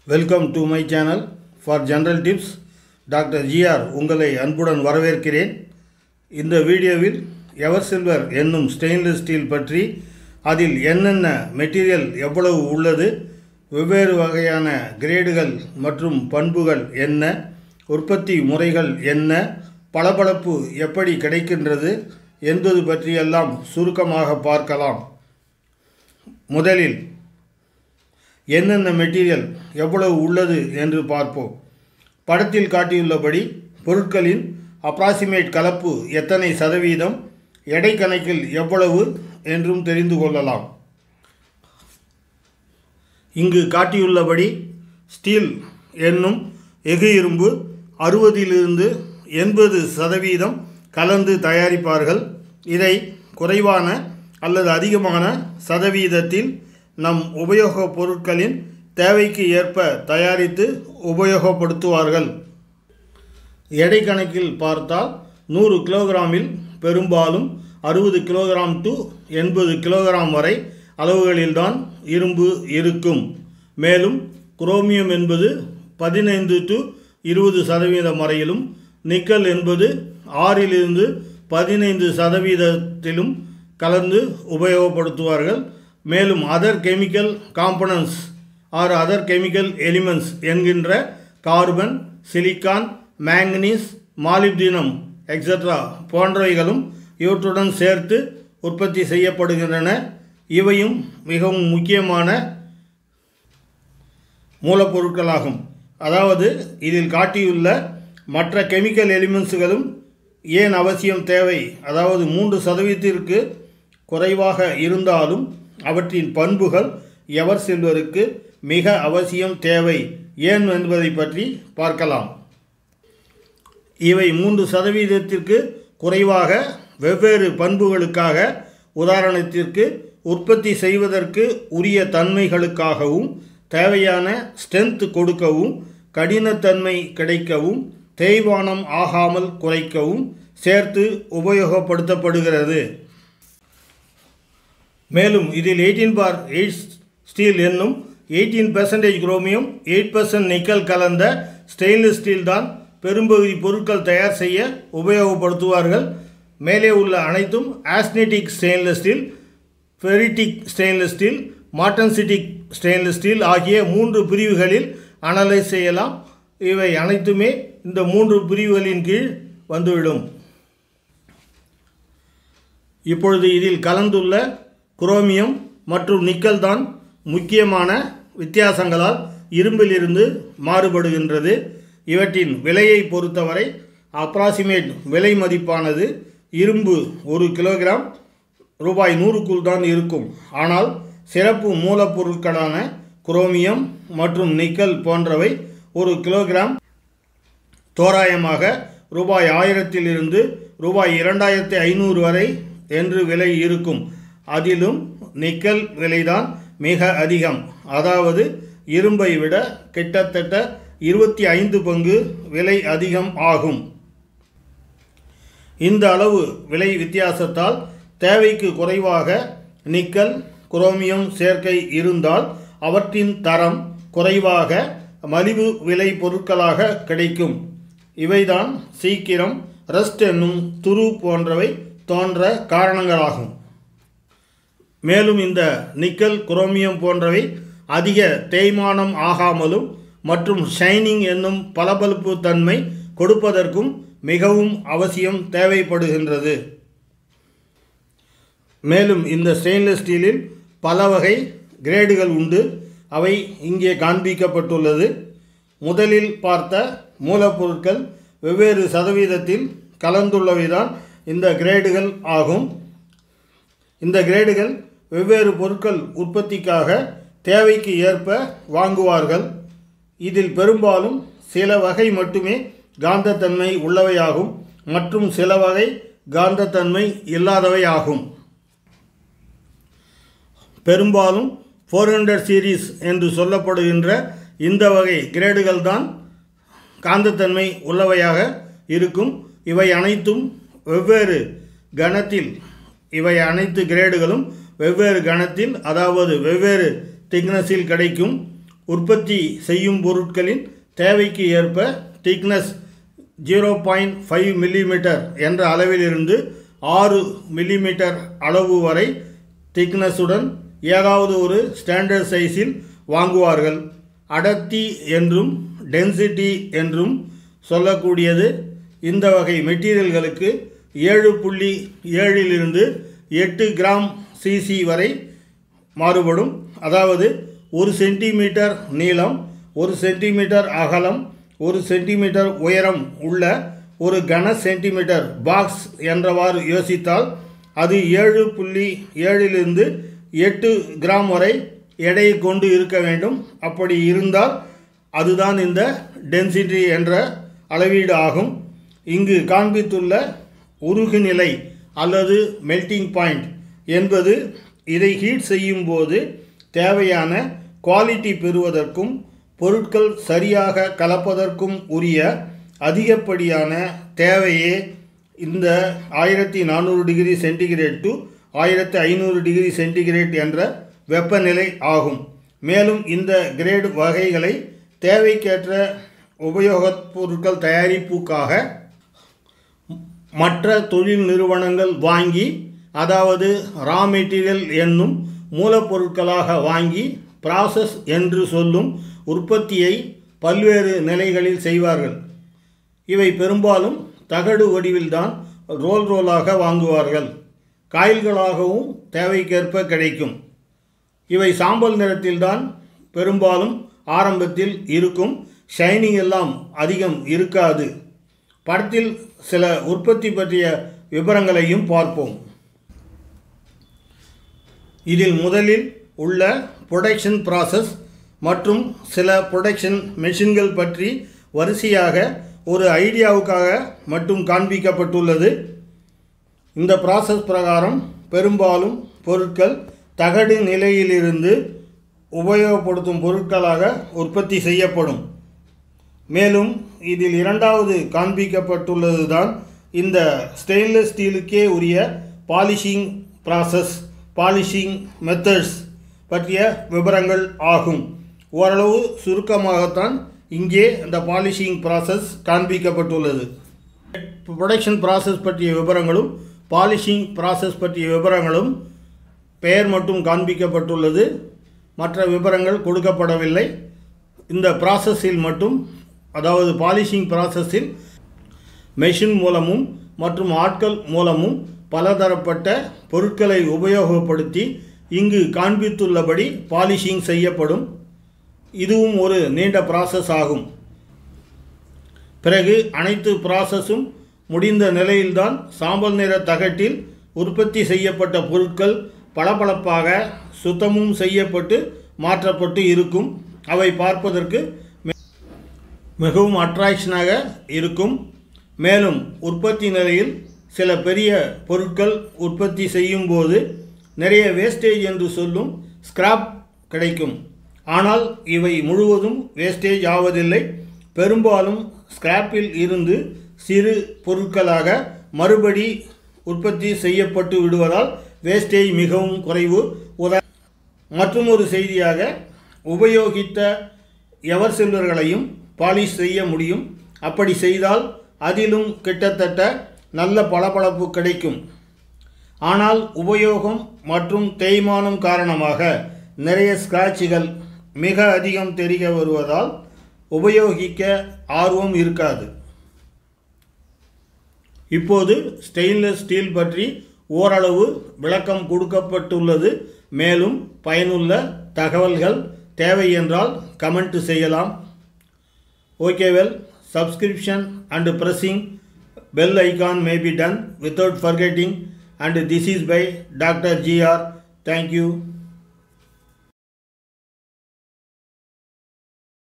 Welcome to my channel for general tips doctor GR உங்களை அன்புடன் வரவேற்கிறேன் இந்த வீடியோவில் எவர் சில்வர் என்னும் ஸ்டெயின்லெஸ் ஸ்டீல் பற்றி அதில் என்னென்ன மெட்டீரியல் எவ்வளவு உள்ளது வெவ்வேறு வகையான கிரேடுகள் மற்றும் பண்புகள் என்ன உற்பத்தி முறைகள் என்ன பளபளப்பு எப்படி கிடைக்கின்றது என்பது பற்றியெல்லாம் சுருக்கமாக பார்க்கலாம் முதலில் என்னென்ன மெட்டீரியல் எவ்வளவு உள்ளது என்று பார்ப்போம் படத்தில் காட்டியுள்ளபடி பொருட்களின் அப்ராக்சிமேட் கலப்பு எத்தனை சதவீதம் எடை கணக்கில் எவ்வளவு என்றும் தெரிந்து கொள்ளலாம் இங்கு காட்டியுள்ளபடி ஸ்டீல் என்னும் எஃகு இரும்பு அறுபதிலிருந்து எண்பது சதவீதம் கலந்து தயாரிப்பார்கள் இதை குறைவான அல்லது அதிகமான சதவீதத்தில் நம் உபயோகப் பொருட்களின் தேவைக்கு ஏற்ப தயாரித்து உபயோகப்படுத்துவார்கள் எடை கணக்கில் பார்த்தால் நூறு கிலோகிராமில் பெரும்பாலும் அறுபது கிலோகிராம் டு எண்பது கிலோகிராம் வரை அளவுகளில்தான் இரும்பு இருக்கும் மேலும் குரோமியம் என்பது பதினைந்து டு இருபது சதவீதம் வரையிலும் நிக்கல் என்பது ஆறிலிருந்து பதினைந்து சதவீதத்திலும் கலந்து உபயோகப்படுத்துவார்கள் மேலும் other chemical components or other chemical elements என்கின்ற carbon silicon manganese molybdenum extra போன்றவைகளும் இவற்றுடன் சேர்த்து உற்பத்தி செய்யப்படுகின்றன இவையும் மிகவும் முக்கியமான மூலப்பொருட்களாகும் அதாவது இதில் காட்டியுள்ள மற்ற கெமிக்கல் எலிமெண்ட்ஸுகளும் ஏன் அவசியம் தேவை அதாவது மூன்று சதவீதத்திற்கு குறைவாக இருந்தாலும் அவற்றின் பண்புகள் எவர் செல்வருக்கு மிக அவசியம் தேவை ஏன் என்பதை பற்றி பார்க்கலாம் இவை மூன்று சதவீதத்திற்கு குறைவாக வெவ்வேறு பண்புகளுக்காக உதாரணத்திற்கு உற்பத்தி செய்வதற்கு உரிய தன்மைகளுக்காகவும் தேவையான ஸ்ட்ரென்த் கொடுக்கவும் கடினத்தன்மை கிடைக்கவும் தேய்வானம் ஆகாமல் குறைக்கவும் சேர்த்து உபயோகப்படுத்தப்படுகிறது மேலும் இதில் எயிட்டீன் பார் எயிட் ஸ்டீல் என்னும் eighteen percentage chromium eight percent nickel கலந்த ஸ்டெயின்லெஸ் ஸ்டீல் தான் பெரும்பகுதி பொருட்கள் தயார் செய்ய உபயோகப்படுத்துவார்கள் மேலே உள்ள அனைத்தும் austenitic stainless steel ferritic stainless steel martensitic stainless steel ஆகிய மூன்று பிரிவுகளில் அனலைஸ் செய்யலாம் இவை அனைத்துமே இந்த மூன்று பிரிவுகளின் கீழ் வந்துவிடும் இப்பொழுது இதில் கலந்துள்ள குரோமியம் மற்றும் நிக்கல் தான் முக்கியமான வித்தியாசங்களால் இரும்பிலிருந்து மாறுபடுகின்றது இவற்றின் விலையை பொறுத்தவரை அப்ராக்சிமேட் விலை மதிப்பானது இரும்பு ஒரு கிலோகிராம் ரூபாய் நூறுக்குள் தான் இருக்கும் ஆனால் சிறப்பு மூலப்பொருட்களான குரோமியம் மற்றும் நிக்கல் போன்றவை ஒரு கிலோகிராம் தோராயமாக ரூபாய் ஆயிரத்திலிருந்து ரூபாய் இரண்டாயிரத்தி ஐநூறு வரை என்று விலை இருக்கும் அதிலும் நிக்கல் விலைதான் மிக அதிகம் அதாவது இரும்பை விட கிட்டத்தட்ட இருபத்தி ஐந்து பங்கு விலை அதிகம் ஆகும் இந்த அளவு விலை வித்தியாசத்தால் தேவைக்கு குறைவாக நிக்கல் குரோமியம் சேர்க்கை இருந்தால் அவற்றின் தரம் குறைவாக மலிவு விலை பொருட்களாக கிடைக்கும் இவைதான் சீக்கிரம் ரஸ்ட் என்னும் துரு போன்றவை தோன்ற காரணங்களாகும் மேலும் இந்த நிக்கல் குரோமியம் போன்றவை அதிக தேய்மானம் ஆகாமலும் மற்றும் ஷைனிங் என்னும் பளபளப்பு தன்மை கொடுப்பதற்கும் மிகவும் அவசியம் தேவைப்படுகின்றது மேலும் இந்த ஸ்டெயின்லெஸ் ஸ்டீலில் பல வகை கிரேடுகள் உண்டு அவை இங்கே காண்பிக்கப்பட்டுள்ளது முதலில் பார்த்த மூலப்பொருட்கள் வெவ்வேறு சதவீதத்தில் கலந்துள்ளவைதான் இந்த கிரேடுகள் ஆகும் இந்த கிரேடுகள் வெவ்வேறு பொருட்கள் உற்பத்திக்காக தேவைக்கு ஏற்ப வாங்குவார்கள் இதில் பெரும்பாலும் சில வகை மட்டுமே காந்தத்தன்மை உள்ளவையாகும் மற்றும் சில வகை காந்தத்தன்மை இல்லாதவை ஆகும் பெரும்பாலும் ஃபோர் ஹண்ட்ரட் சீரீஸ் என்று சொல்லப்படுகின்ற இந்த வகை கிரேடுகள் தான் காந்தத்தன்மை உள்ளவையாக இருக்கும் இவை அனைத்தும் வெவ்வேறு கணத்தில் இவை அனைத்து கிரேடுகளும் வெவ்வேறு கணத்தில் அதாவது வெவ்வேறு திக்னஸில் கிடைக்கும் உற்பத்தி செய்யும் பொருட்களின் தேவைக்கு ஏற்ப thickness zero point five millimetre என்ற அளவிலிருந்து ஆறு மில்லிமீட்டர் அளவு வரை திக்னஸுடன் ஏதாவது ஒரு ஸ்டாண்டர்ட் சைஸில் வாங்குவார்கள் அடர்த்தி என்றும் டென்சிட்டி என்றும் சொல்லக்கூடியது இந்த வகை மெட்டீரியல்களுக்கு ஏழு புள்ளி ஏழிலிருந்து எட்டு கிராம் சிசி வரை மாறுபடும் அதாவது ஒரு சென்டிமீட்டர் நீளம் ஒரு சென்டிமீட்டர் அகலம் ஒரு சென்டிமீட்டர் உயரம் உள்ள ஒரு கன சென்டிமீட்டர் பாக்ஸ் என்றவாறு யோசித்தால் அது ஏழு புள்ளி ஏழிலிருந்து எட்டு கிராம் வரை எடையை கொண்டு இருக்க வேண்டும் அப்படி இருந்தால் அதுதான் இந்த டென்சிட்டி என்ற அளவீடு ஆகும் இங்கு காண்பித்துள்ள உருகுநிலை அல்லது மெல்டிங் பாயிண்ட் என்பது இதை ஹீட் செய்யும் போது தேவையான குவாலிட்டி பெறுவதற்கும் பொருட்கள் சரியாக கலப்பதற்கும் உரிய அதிகப்படியான தேவையே இந்த ஆயிரத்தி நானூறு டிகிரி சென்டிகிரேட் டு ஆயிரத்தி ஐநூறு டிகிரி சென்டிகிரேட் என்ற வெப்பநிலை ஆகும் மேலும் இந்த கிரேட் வகைகளை தேவைக்கேற்ற உபயோகப் பொருட்கள் தயாரிப்புக்காக மற்ற தொழில் நிறுவனங்கள் வாங்கி அதாவது ரா மெட்டீரியல் என்னும் மூலப்பொருட்களாக வாங்கி ப்ராசஸ் என்று சொல்லும் உற்பத்தியை பல்வேறு நிலைகளில் செய்வார்கள் இவை பெரும்பாலும் தகடு வடிவில்தான் ரோல் ரோலாக வாங்குவார்கள் காயில்களாகவும் தேவைக்கேற்ப கிடைக்கும் இவை சாம்பல் நிறத்தில்தான் பெரும்பாலும் ஆரம்பத்தில் இருக்கும் ஷைனிங் எல்லாம் அதிகம் இருக்காது படத்தில் சில உற்பத்தி பற்றிய விவரங்களையும் பார்ப்போம் இதில் முதலில் உள்ள ப்ரொடக்ஷன் ப்ராசஸ் மற்றும் சில ப்ரொடக்ஷன் மெஷின்கள் பற்றி வரிசையாக ஒரு ஐடியாவுக்காக மட்டும் காண்பிக்கப்பட்டுள்ளது இந்த ப்ராசஸ் பிரகாரம் பெரும்பாலும் பொருட்கள் தகடு நிலையிலிருந்து உபயோகப்படுத்தும் பொருட்களாக உற்பத்தி செய்யப்படும் மேலும் இதில் இரண்டாவது காண்பிக்கப்பட்டுள்ளது தான் இந்த ஸ்டெயின்லெஸ் ஸ்டீலுக்கே உரிய பாலிஷிங் ப்ராசஸ் பாலிஷிங் மெத்தட்ஸ் பற்றிய விவரங்கள் ஆகும் ஓரளவு சுருக்கமாகத்தான் இங்கே இந்த பாலிஷிங் ப்ராசஸ் காண்பிக்கப்பட்டுள்ளது ப்ரொடக்ஷன் ப்ராசஸ் பற்றிய விவரங்களும் பாலிஷிங் ப்ராசஸ் பற்றிய விவரங்களும் பெயர் மட்டும் காண்பிக்கப்பட்டுள்ளது மற்ற விவரங்கள் கொடுக்கப்படவில்லை இந்த ப்ராசஸில் மட்டும் அதாவது பாலிஷிங் ப்ராசஸில் மெஷின் மூலமும் மற்றும் ஆட்கள் மூலமும் பலதரப்பட்ட பொருட்களை உபயோகப்படுத்தி இங்கு காண்பித்துள்ளபடி பாலிஷிங் செய்யப்படும் இதுவும் ஒரு நீண்ட ப்ராசஸ் ஆகும் பிறகு அனைத்து ப்ராசஸும் முடிந்த நிலையில்தான் சாம்பல் நிற தகட்டில் உற்பத்தி செய்யப்பட்ட பொருட்கள் பளபளப்பாக சுத்தமும் செய்யப்பட்டு மாற்றப்பட்டு இருக்கும் அவை பார்ப்பதற்கு மி- மிகவும் அட்ராக்ஷனாக இருக்கும் மேலும் உற்பத்தி நிலையில் சில பெரிய பொருட்கள் உற்பத்தி செய்யும் போது நிறைய வேஸ்டேஜ் என்று சொல்லும் ஸ்கிராப் கிடைக்கும் ஆனால் இவை முழுவதும் வேஸ்டேஜ் ஆவதில்லை பெரும்பாலும் ஸ்கிராப்பில் இருந்து சிறு பொருட்களாக மறுபடி உற்பத்தி செய்யப்பட்டு விடுவதால் வேஸ்டேஜ் மிகவும் குறைவு உதா மற்றும் ஒரு செய்தியாக உபயோகித்த எவர் சில்வர்களையும் பாலிஷ் செய்ய முடியும் அப்படி செய்தால் அதிலும் கிட்டத்தட்ட நல்ல பளபளப்பு கிடைக்கும் ஆனால் உபயோகம் மற்றும் தேய்மானம் காரணமாக நிறைய ஸ்கிராட்சுகள் மிக அதிகம் தெரிய வருவதால் உபயோகிக்க ஆர்வம் இருக்காது இப்போது ஸ்டெயின்லெஸ் ஸ்டீல் பற்றி ஓரளவு விளக்கம் கொடுக்கப்பட்டுள்ளது மேலும் பயனுள்ள தகவல்கள் தேவை என்றால் கமெண்ட் செய்யலாம் okay well subscription and pressing bell icon may be done without forgetting and this is by Dr. GR. Thank you.